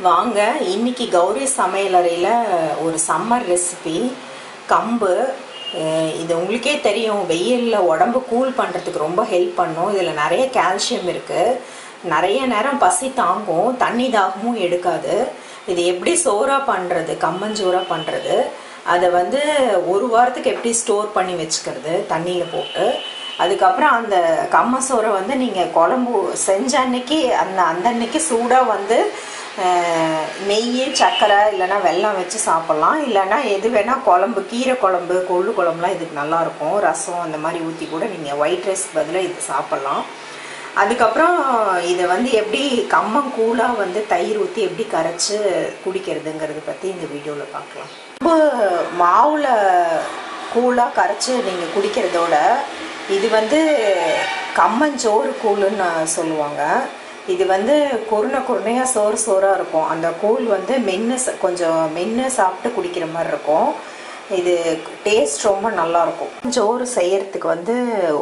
வாங்க இன்னைக்கு கௌரி சமையலறையில் ஒரு சம்மர் ரெசிபி கம்பு அஹ் இது உங்களுக்கே தெரியும் வெயிலில் உடம்பு கூல் பண்ணுறதுக்கு ரொம்ப ஹெல்ப் பண்ணும் இதில் நிறைய கால்சியம் இருக்குது நிறைய நேரம் பசி தாங்கும் தண்ணி தாகமும் எடுக்காது இது எப்படி சோறா பண்ணுறது கம்மஞ்சோறா பண்ணுறது அதை வந்து ஒரு வாரத்துக்கு எப்படி ஸ்டோர் பண்ணி வச்சுக்கிறது தண்ணியில் போட்டு அதுக்கப்புறம் அந்த கம்ம சோறை வந்து நீங்கள் குழம்பு செஞ்ச அன்னைக்கு அந்த அந்த அன்னைக்கு சூடாக வந்து அஹ், நெய் சர்க்கரை இல்லைன்னா வெல்லம் வச்சு சாப்பிட்லாம் இல்லைன்னா எது வேணால் குழம்பு கீரை குழம்பு கொள்ளு குழம்புலாம் இதுக்கு நல்லாயிருக்கும் ரசம் அந்த மாதிரி ஊற்றி கூட நீங்கள் ஒயிட் ரைஸ் பதிலாக இது சாப்பிட்லாம் அதுக்கப்புறம் இதை வந்து எப்படி கம்மம் கூலாக வந்து தயிர் ஊற்றி எப்படி கரைச்சி குடிக்கிறதுங்கிறத பற்றி இந்த வீடியோவில் பார்க்கலாம் ரொம்ப மாவில் கூலாக கரைச்சி நீங்கள் குடிக்கிறதோட இது வந்து கம்மஞ்சோறு கூழுன்னு சொல்லுவாங்க இது வந்து குருணை குருணையாக சோறு சோறாக இருக்கும் அந்த கூழ் வந்து மென்று ச- கொஞ்சம் மென்று சாப்பிட்டு குடிக்கிற மாதிரி இருக்கும் இது டேஸ்ட் ரொம்ப நல்லாயிருக்கும் சோறு செய்யறதுக்கு வந்து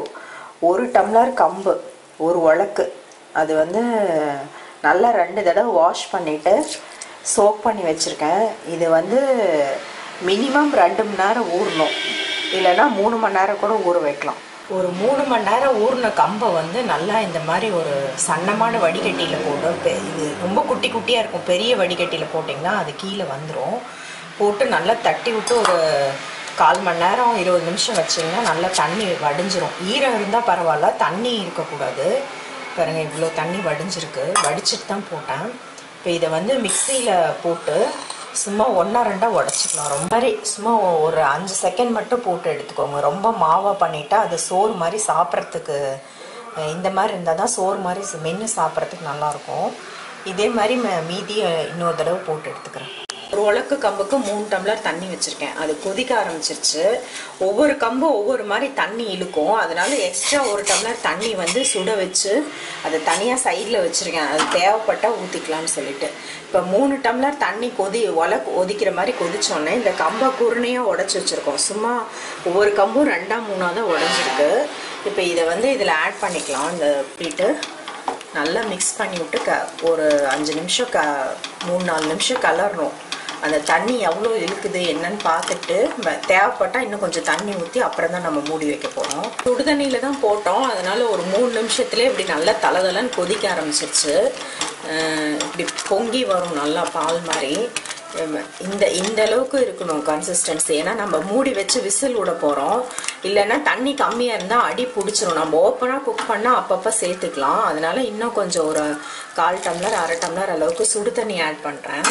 ஒரு டம்ளர் கம்பு ஒரு உலக்கு அது வந்து நல்லா ரெண்டு தடவை வாஷ் பண்ணிவிட்டு சோக் பண்ணி வச்சுருக்கேன் இது வந்து மினிமம் ரெண்டு மணி நேரம் ஊறணும் இல்லைன்னா மூணு மணி நேரம் கூட ஊற வைக்கலாம் ஒரு மூணு மணி நேரம் ஊறின கம்பை வந்து நல்லா இந்த மாதிரி ஒரு சன்னமான வடிகட்டியில் போட்டு பெ- இது ரொம்ப குட்டி குட்டியாக இருக்கும் பெரிய வடிகட்டியில் போட்டிங்கன்னா அது கீழே வந்துடும் போட்டு நல்லா தட்டி விட்டு ஒரு கால் மணி நேரம் இருபது நிமிஷம் வச்சிங்கன்னா நல்லா தண்ணி வடிஞ்சிரும் ஈரம் இருந்தால் பரவாயில்ல தண்ணி இருக்கக்கூடாது பாருங்க இவ்வளோ தண்ணி வடிஞ்சிருக்கு வடிச்சிட்டு தான் போட்டேன் இப்போ இதை வந்து மிக்சியில் போட்டு சும்மா ஒன்றா ரெண்டாக உடச்சிக்கலாம் ரொம்ப மாதிரி சும்மா ஒரு அஞ்சு செகண்ட் மட்டும் போட்டு எடுத்துக்கோங்க ரொம்ப மாவாக பண்ணிட்டா அது சோறு மாதிரி சாப்பிட்றதுக்கு அஹ், இந்த மாதிரி இருந்தால் தான் சோறு மாதிரி மென்று சாப்பிட்றதுக்கு நல்லாயிருக்கும் இதே மாதிரி ம- மீதி அஹ், இன்னொரு தடவை போட்டு எடுத்துக்கிறேன் ஒரு உலக்கு கம்புக்கு மூணு டம்ளர் தண்ணி வச்சுருக்கேன் அது கொதிக்க ஆரம்பிச்சிருச்சு ஒவ்வொரு கம்பும் ஒவ்வொரு மாதிரி தண்ணி இழுக்கும் அதனால எக்ஸ்ட்ரா ஒரு டம்ளர் தண்ணி வந்து சுட வச்சு அதை தனியாக சைடில் வச்சுருக்கேன் அது தேவைப்பட்டால் ஊற்றிக்கலாம்னு சொல்லிட்டு இப்போ மூணு டம்ளர் தண்ணி கொதி உலக்கு ஒதிக்கிற மாதிரி கொதிச்சோடனே இந்த கம்பை குருணையாக உடச்சி வச்சுருக்கோம் சும்மா ஒவ்வொரு கம்பும் ரெண்டா மூணாக தான் உடஞ்சிருக்கு இப்போ இதை வந்து இதில் ஆட் பண்ணிக்கலாம் இந்த பீட்டு நல்லா மிக்ஸ் பண்ணி விட்டு க ஒரு அஞ்சு நிமிஷம் க மூணு நாலு நிமிஷம் கலரணும் அந்த தண்ணி எவ்வளோ இழுக்குது என்னன்னு பார்த்துட்டு ம- தேவைப்பட்டா இன்னும் கொஞ்சம் தண்ணி ஊற்றி அப்புறம் தான் நம்ம மூடி வைக்க போகிறோம் சுடுதண்ணியில் தான் போட்டோம் அதனால ஒரு மூணு நிமிஷத்துலேயே இப்படி நல்லா தலதலன்னு கொதிக்க ஆரம்பிச்சிருச்சு அஹ் இப்படி பொங்கி வரும் நல்லா பால் மாதிரி உம், இந்த இந்த அளவுக்கு இருக்கணும் கன்சிஸ்டன்சி ஏன்னா நம்ம மூடி வச்சு விசில் விட போகிறோம் இல்லைன்னா தண்ணி கம்மியாக இருந்தால் அடி பிடிச்சிரும் நம்ம ஓப்பனாக குக் பண்ணால் அப்பப்போ சேர்த்துக்கலாம் அதனால இன்னும் கொஞ்சம் ஒரு கால் டம்ளர் அரை டம்ளர் அளவுக்கு சுடு தண்ணி ஆட் பண்ணுறேன்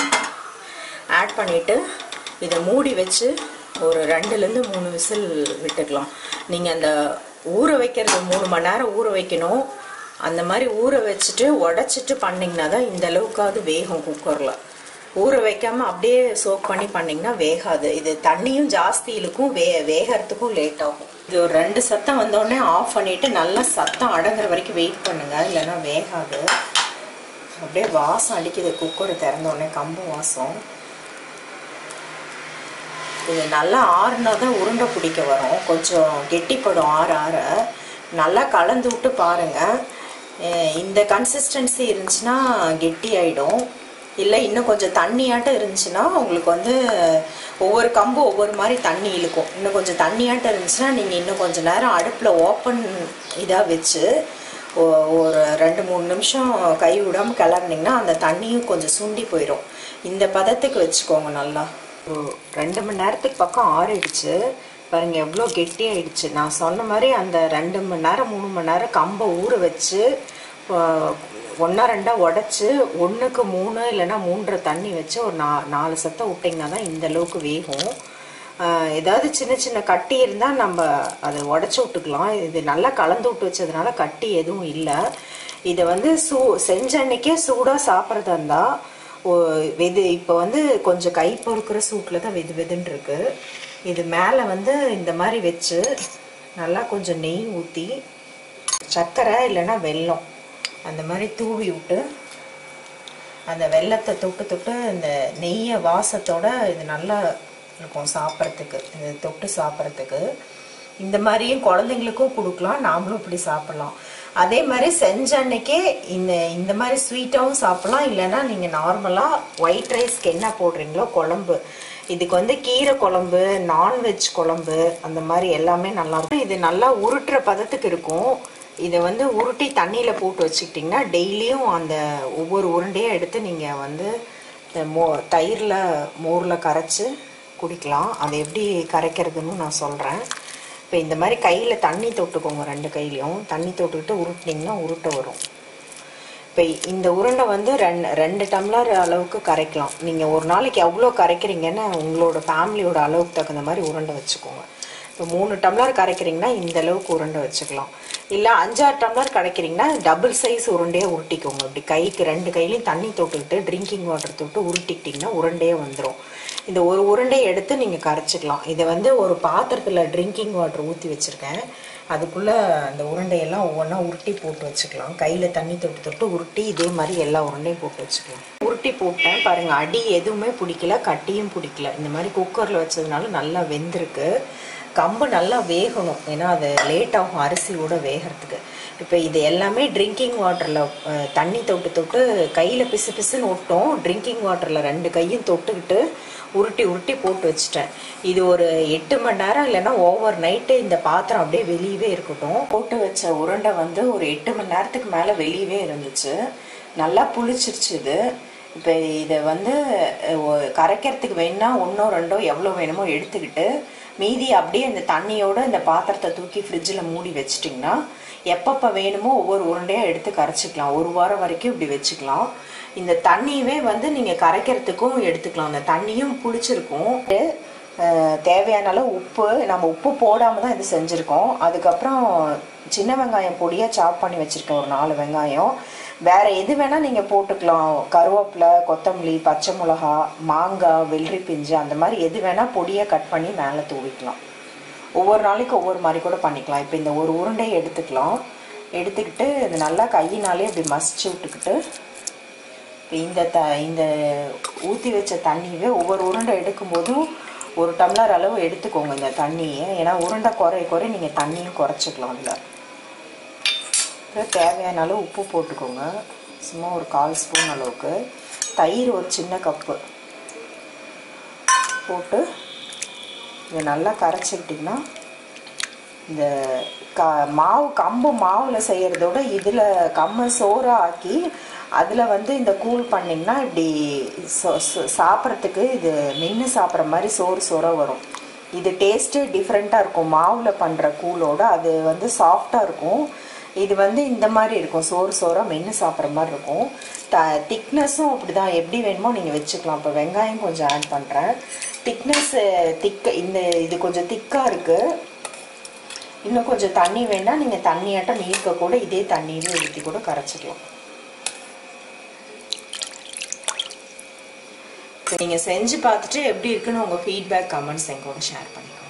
ஆட் பண்ணிவிட்டு இதை மூடி வச்சு ஒரு ரெண்டுலேருந்து மூணு விசில் விட்டுக்கலாம் நீங்கள் அந்த ஊற வைக்கிறது மூணு மணி நேரம் ஊற வைக்கணும் அந்த மாதிரி ஊற வச்சுட்டு உடச்சிட்டு பண்ணிங்கன்னா தான் இந்த அளவுக்காவது வேகும் குக்கரில் ஊற வைக்காம அப்படியே சோக் பண்ணி பண்ணிங்கன்னா வேகாது இது தண்ணியும் ஜாஸ்தி இழுக்கும் வே வேகறதுக்கும் லேட் ஆகும் இது ஒரு ரெண்டு சத்தம் வந்தோடனே ஆஃப் பண்ணிட்டு நல்லா சத்தம் அடங்குற வரைக்கும் வெயிட் பண்ணுங்க இல்லைன்னா வேகாது அப்படியே வாசம் அடிக்குது குக்கர் திறந்த உடனே கம்பு வாசம் இது நல்லா ஆறுனா தான் உருண்டை பிடிக்க வரும் கொஞ்சம் கெட்டிப்படும் ஆற ஆற நல்லா கலந்து விட்டு பாருங்கள் இந்த கன்சிஸ்டன்சி இருந்துச்சுன்னா கெட்டி ஆகிடும் இல்லை இன்னும் கொஞ்சம் தண்ணியாட்டம் இருந்துச்சுன்னா உங்களுக்கு வந்து ஒவ்வொரு கம்பு ஒவ்வொரு மாதிரி தண்ணி இழுக்கும் இன்னும் கொஞ்சம் தண்ணியாட்டம் இருந்துச்சுன்னா நீங்கள் இன்னும் கொஞ்சம் நேரம் அடுப்பில் ஓப்பன் இதாக வச்சு ஒ- ஒரு ரெண்டு மூணு நிமிஷம் கை விடாமல் கிளறினீங்கன்னா அந்த தண்ணியும் கொஞ்சம் சுண்டி போயிடும் இந்த பதத்துக்கு வச்சுக்கோங்க நல்லா ஒரு ரெண்டு மணி நேரத்துக்கு பக்கம் ஆறிடுச்சு பாருங்க எவ்வளோ கெட்டி ஆயிடுச்சு நான் சொன்ன மாதிரி அந்த ரெண்டு மணி நேரம் மூணு மணி நேரம் கம்பை ஊற வச்சு ஒன்றா ரெண்டா உடச்சி ஒன்றுக்கு மூணு இல்லைன்னா மூன்றரை தண்ணி வச்சு ஒரு நா நாலு சத்தம் விட்டிங்கன்னா தான் இந்த அளவுக்கு வேகும் ஆஹ் ஏதாவது சின்ன சின்ன கட்டி இருந்தால் நம்ம அதை உடச்சி விட்டுக்கலாம் இது நல்லா கலந்து விட்டு வச்சதுனால கட்டி எதுவும் இல்லை இதை வந்து சூ செஞ்ச அன்னைக்கே சூடாக சாப்பிட்றதா இருந்தால் வெது இப்போ வந்து கொஞ்சம் கை பொறுக்கிற சூட்டில் தான் வெது வெதுன்னு இருக்கு இது மேலே வந்து இந்த மாதிரி வச்சு நல்லா கொஞ்சம் நெய் ஊற்றி சர்க்கரை இல்லைன்னா வெல்லம் அந்த மாதிரி தூவி விட்டு அந்த வெல்லத்தை தொட்டு தொட்டு இந்த நெய்யை வாசத்தோட இது நல்லா இருக்கும் சாப்பிட்றதுக்கு இது தொட்டு சாப்பிட்றதுக்கு இந்த மாதிரியும் குழந்தைங்களுக்கும் கொடுக்கலாம் நாமளும் இப்படி சாப்பிட்லாம் அதே மாதிரி செஞ்ச அன்னைக்கே இந்த இந்த மாதிரி ஸ்வீட்டாகவும் சாப்பிடலாம் இல்லைன்னா நீங்கள் நார்மலாக ஒயிட் ரைஸ்க்கு என்ன போடுறீங்களோ குழம்பு இதுக்கு வந்து கீரை குழம்பு நான்வெஜ் குழம்பு அந்த மாதிரி எல்லாமே நல்லா இருக்கும் இது நல்லா உருட்டுற பதத்துக்கு இருக்கும் இதை வந்து உருட்டி தண்ணியில் போட்டு வச்சுக்கிட்டிங்கன்னா டெய்லியும் அந்த ஒவ்வொரு உருண்டையாக எடுத்து நீங்கள் வந்து இந்த மோ தயிரில் மோரில் கரைச்சி குடிக்கலாம் அதை எப்படி கரைக்கிறதுன்னு நான் சொல்கிறேன் இப்போ இந்த மாதிரி கையில் தண்ணி தொட்டுக்கோங்க ரெண்டு கையிலையும் தண்ணி தொட்டுக்கிட்டு உருட்டினீங்கன்னா உருட்டை வரும் இப்போ இந்த உருண்டை வந்து ரெண்டு ரெண்டு டம்ளர் அளவுக்கு கரைக்கலாம் நீங்கள் ஒரு நாளைக்கு எவ்வளோ கரைக்கிறீங்கன்னு உங்களோட ஃபேமிலியோட அளவுக்கு தகுந்த மாதிரி உருண்டை வச்சுக்கோங்க இப்போ மூணு டம்ளர் கரைக்கிறீங்கன்னா இந்த அளவுக்கு உருண்டை வச்சுக்கலாம் இல்லை அஞ்சாறு டம்ளர் கரைக்கிறீங்கன்னா டபுள் சைஸ் உருண்டையே உருட்டிக்கோங்க இப்படி கைக்கு ரெண்டு கையிலையும் தண்ணி தொட்டுக்கிட்டு ட்ரிங்கிங் வாட்டர் தொட்டு உருட்டிக்கிட்டிங்கன்னா உருண்டையே வந்துடும் இந்த ஒரு உருண்டையை எடுத்து நீங்கள் கரைச்சிக்கலாம் இதை வந்து ஒரு பாத்திரத்தில் ட்ரிங்கிங் வாட்டர் ஊற்றி வச்சுருக்கேன் அதுக்குள்ளே அந்த உருண்டையெல்லாம் ஒவ்வொன்றா உருட்டி போட்டு வச்சுக்கலாம் கையில் தண்ணி தொட்டு தொட்டு உருட்டி இதே மாதிரி எல்லா உருண்டையும் போட்டு வச்சுக்கலாம் உருட்டி போட்டேன் பாருங்கள் அடி எதுவுமே பிடிக்கல கட்டியும் பிடிக்கல இந்த மாதிரி குக்கரில் வச்சதுனால நல்லா வெந்திருக்கு கம்பு நல்லா வேகணும் ஏன்னா அது லேட் ஆகும் அரிசியோட வேகிறதுக்கு இப்போ இது எல்லாமே ட்ரிங்கிங் வாட்டரில் தண்ணி தொட்டு தொட்டு கையில் பிசு பிசுன்னு ஒட்டும் ட்ரிங்கிங் வாட்டரில் ரெண்டு கையும் தொட்டுக்கிட்டு உருட்டி உருட்டி போட்டு வச்சுட்டேன் இது ஒரு எட்டு மணி நேரம் இல்லைன்னா ஓவர் நைட்டு இந்த பாத்திரம் அப்படியே வெளியவே இருக்கட்டும் போட்டு வச்ச உருண்டை வந்து ஒரு எட்டு மணி நேரத்துக்கு மேலே வெளியவே இருந்துச்சு நல்லா புளிச்சிருச்சு இது இப்போ இதை வந்து ஒ- கரைக்கிறதுக்கு வேணா ஒன்றோ ரெண்டோ எவ்வளோ வேணுமோ எடுத்துக்கிட்டு மீதி அப்படியே இந்த தண்ணியோட இந்த பாத்திரத்தை தூக்கி ஃப்ரிட்ஜில் மூடி வச்சிட்டிங்கன்னா எப்பப்போ வேணுமோ ஒவ்வொரு உருண்டையாக எடுத்து கரைச்சிக்கலாம் ஒரு வாரம் வரைக்கும் இப்படி வச்சுக்கலாம் இந்த தண்ணியவே வந்து நீங்கள் கரைக்கிறதுக்கும் எடுத்துக்கலாம் அந்த தண்ணியும் புளிச்சிருக்கும் அஹ், தேவையான அளவு உப்பு நம்ம உப்பு போடாமல் தான் இது செஞ்சுருக்கோம் அதுக்கப்புறம் சின்ன வெங்காயம் பொடியாக சாப் பண்ணி வச்சுருக்கேன் ஒரு நாலு வெங்காயம் வேற எது வேணால் நீங்கள் போட்டுக்கலாம் கருவேப்பிலை கொத்தமல்லி பச்சை மிளகா மாங்காய் வெள்ளரி பிஞ்சு அந்த மாதிரி எது வேணால் பொடியாக கட் பண்ணி மேலே தூவிக்கலாம் ஒவ்வொரு நாளைக்கு ஒவ்வொரு மாதிரி கூட பண்ணிக்கலாம் இப்போ இந்த ஒரு உருண்டையை எடுத்துக்கலாம் எடுத்துக்கிட்டு இது நல்லா கையினாலே இப்படி மசிச்சு விட்டுக்கிட்டு இப்போ இந்த த இந்த ஊற்றி வச்ச தண்ணியவே ஒவ்வொரு உருண்டை எடுக்கும்போதும் ஒரு டம்ளர் அளவு எடுத்துக்கோங்க இந்த தண்ணியை ஏன்னா உருண்டை குறைய குறை நீங்கள் தண்ணியும் குறைச்சிக்கலாம் அதில் அப்புறம் தேவையான அளவு உப்பு போட்டுக்கோங்க சும்மா ஒரு கால் ஸ்பூன் அளவுக்கு தயிர் ஒரு சின்ன கப்பு போட்டு இதை நல்லா கரைச்சிக்கிட்டிங்கன்னா இந்த க மாவு கம்பு மாவில் செய்கிறதோட இதில் கம்ம சோறா ஆக்கி அதில் வந்து இந்த கூழ் பண்ணிங்கன்னா இப்படி சொ- சொ- சாப்பிட்றதுக்கு இது மென்று சாப்பிட்ற மாதிரி சோறு சோறாக வரும் இது டேஸ்ட்டு டிஃப்ரெண்ட்டாக இருக்கும் மாவில் பண்ணுற கூழோட அது வந்து சாஃப்டாக இருக்கும் இது வந்து இந்த மாதிரி இருக்கும் சோறு சோறாக மென்று சாப்பிட்ற மாதிரி இருக்கும் த திக்னஸும் அப்படி தான் எப்படி வேணுமோ நீங்கள் வச்சுக்கலாம் இப்போ வெங்காயம் கொஞ்சம் ஆட் பண்ணுறேன் திக்னஸ் திக்க இந்த இது கொஞ்சம் திக்காக இருக்குது இன்னும் கொஞ்சம் தண்ணி வேணால் நீங்கள் தண்ணியாட்டம் நீர்க்க கூட இதே தண்ணியிலே ஊற்றி கூட கரைச்சிக்கலாம் நீங்கள் செஞ்சு பார்த்துட்டு எப்படி இருக்குன்னு உங்கள் ஃபீட்பேக் கமெண்ட்ஸ் எங்கூட ஷேர் பண்ணிக்கலாம்